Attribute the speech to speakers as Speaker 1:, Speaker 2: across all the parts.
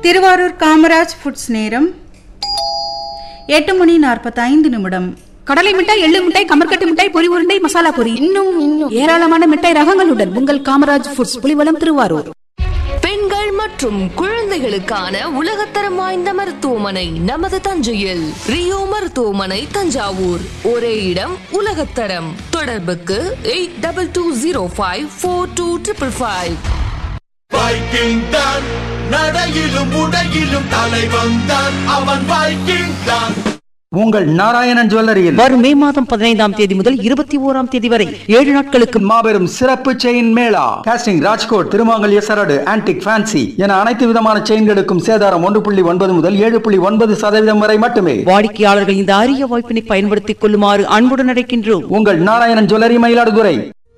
Speaker 1: Thiruvarur Kamaraj foods நேரம் எட்டு மணி நாற்பத்தைந்து நிமிடம்
Speaker 2: கடலை மிட்டாய் எள்ளு மிட்டாய் கமர்கட்டு மிட்டாய் பொரி உருண்டை மசாலா பொரி இன்னும் இன்னும் ஏராளமான மிட்டாய் ரகங்களுடன் உங்கள் காமராஜ் ஃபுட்ஸ் புலிவலம் திருவாரூர்
Speaker 3: பெண்கள் மற்றும் குழந்தைகளுக்கான உலகத்தரம் வாய்ந்த மருத்துவமனை நமது தஞ்சையில் ரியோ மருத்துவமனை தஞ்சாவூர் ஒரே இடம் உலகத்தரம் தொடர்புக்கு eight double two zero five four two triple five
Speaker 4: Viking தான் நடையிலும் உடையிலும் தலைவன் தான் அவன் வைக்கிங் தான்
Speaker 5: உங்கள் நாராயணன் ஜுவல்லரியில்
Speaker 6: வரும் மே மாதம் பதினைந்தாம் தேதி முதல் இருபத்தி ஓராம் தேதி வரை ஏழு நாட்களுக்கு
Speaker 5: மாபெரும் சிறப்பு செயின் மேளா காஸ்டிங் ராஜ்கோட் திருமாங்கல்ய சரடு ஆன்டிக் ஃபேன்சி என அனைத்து விதமான செயின்களுக்கும் சேதாரம் ஒன்று புள்ளி ஒன்பது முதல் ஏழு புள்ளி ஒன்பது சதவீதம் வரை மட்டுமே
Speaker 6: வாடிக்கையாளர்கள் இந்த அரிய வாய்ப்பினை பயன்படுத்திக் கொள்ளுமாறு அன்புடன் அழைக்கின்றோம்
Speaker 5: உங்கள் நாராயணன் ஜுவல்லரி மயிலாடுதுறை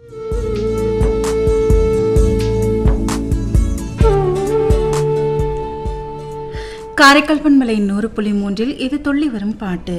Speaker 1: காரைக்கால் பண்பலை நூறு புள்ளி மூன்றில் இது துள்ளி வரும் பாட்டு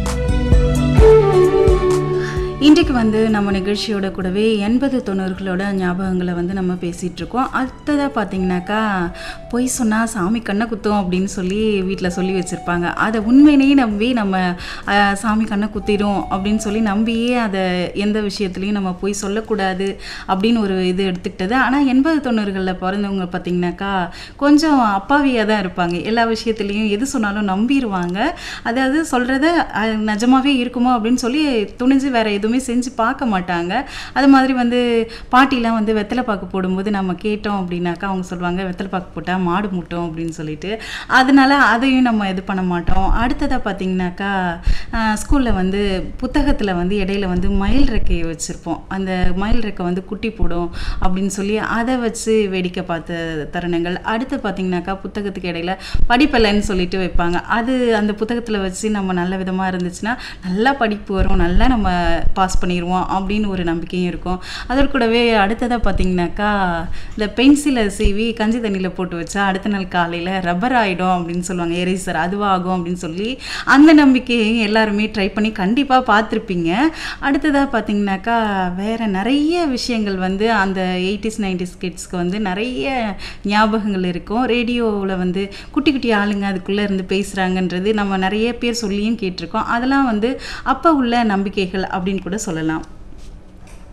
Speaker 1: இன்றைக்கு வந்து நம்ம நிகழ்ச்சியோட கூடவே எண்பது தொண்ணூறுகளோட ஞாபகங்களை வந்து நம்ம பேசிகிட்டு இருக்கோம் அடுத்ததாக பார்த்தீங்கன்னாக்கா பொய் சொன்னால் சாமி கண்ணை குத்தும் அப்படின்னு சொல்லி வீட்டில் சொல்லி வச்சுருப்பாங்க அதை உண்மையிலேயே நம்பி நம்ம அஹ், சாமி கண்ணை குத்திடும் அப்படின்னு சொல்லி நம்பியே அதை எந்த விஷயத்துலையும் நம்ம போய் சொல்லக்கூடாது அப்படின்னு ஒரு இது எடுத்துக்கிட்டது ஆனால் எண்பது தொண்ணூறுகளில் பிறந்தவங்க பார்த்தீங்கன்னாக்கா கொஞ்சம் அப்பாவியாக தான் இருப்பாங்க எல்லா விஷயத்துலேயும் எது சொன்னாலும் நம்பிடுவாங்க அதாவது சொல்கிறத நிஜமாவே இருக்குமோ அப்படின்னு சொல்லி துணிஞ்சு வேற எதுவுமே செஞ்சு பார்க்க மாட்டாங்க அது மாதிரி வந்து பாட்டிலாம் வந்து வெத்தலை பாக்கு போடும்போது நம்ம கேட்டோம் அப்படின்னாக்கா அவங்க சொல்லுவாங்க வெத்தலை பாக்கு போட்டால் மாடு முட்டும் அப்படின்னு சொல்லிட்டு அதனால அதையும் நம்ம இது பண்ண மாட்டோம் அடுத்ததாக பார்த்தீங்கன்னாக்கா ஸ்கூலில் வந்து புத்தகத்தில் வந்து இடையில வந்து மயில் ரெக்கையை வச்சுருப்போம் அந்த மயில் ரெக்கை வந்து குட்டி போடும் அப்படின்னு சொல்லி அதை வச்சு வேடிக்கை பார்த்த தருணங்கள் அடுத்து பார்த்தீங்கன்னாக்கா புத்தகத்துக்கு இடையில படிப்பலைன்னு சொல்லிட்டு வைப்பாங்க அது அந்த புத்தகத்தில் வச்சு நம்ம நல்ல விதமாக இருந்துச்சுன்னா நல்லா படிப்பு வரும் நல்லா நம்ம பாஸ் பண்ணிடுவோம் அப்படின்னு ஒரு நம்பிக்கையும் இருக்கும் அதோடு கூடவே அடுத்ததாக பார்த்தீங்கன்னாக்கா இந்த பென்சிலை சீவி கஞ்சி தண்ணியில் போட்டு வச்சா அடுத்த நாள் காலையில் ரப்பர் ஆகிடும் அப்படின்னு சொல்லுவாங்க எரேசர் அதுவாகும் அப்படின்னு சொல்லி அந்த நம்பிக்கையையும் எல்லாருமே ட்ரை பண்ணி கண்டிப்பாக பார்த்துருப்பீங்க அடுத்ததாக பார்த்தீங்கன்னாக்கா வேறு நிறைய விஷயங்கள் வந்து அந்த எயிட்டிஸ் நைன்டிஸ் கிட்ஸ்க்கு வந்து நிறைய ஞாபகங்கள் இருக்கும் ரேடியோவில் வந்து குட்டி குட்டி ஆளுங்க அதுக்குள்ளே இருந்து பேசுகிறாங்கன்றது நம்ம நிறைய பேர் சொல்லியும் கேட்டிருக்கோம் அதெல்லாம் வந்து அப்போ உள்ள நம்பிக்கைகள் அப்படின்னு கூட சொல்லலாம்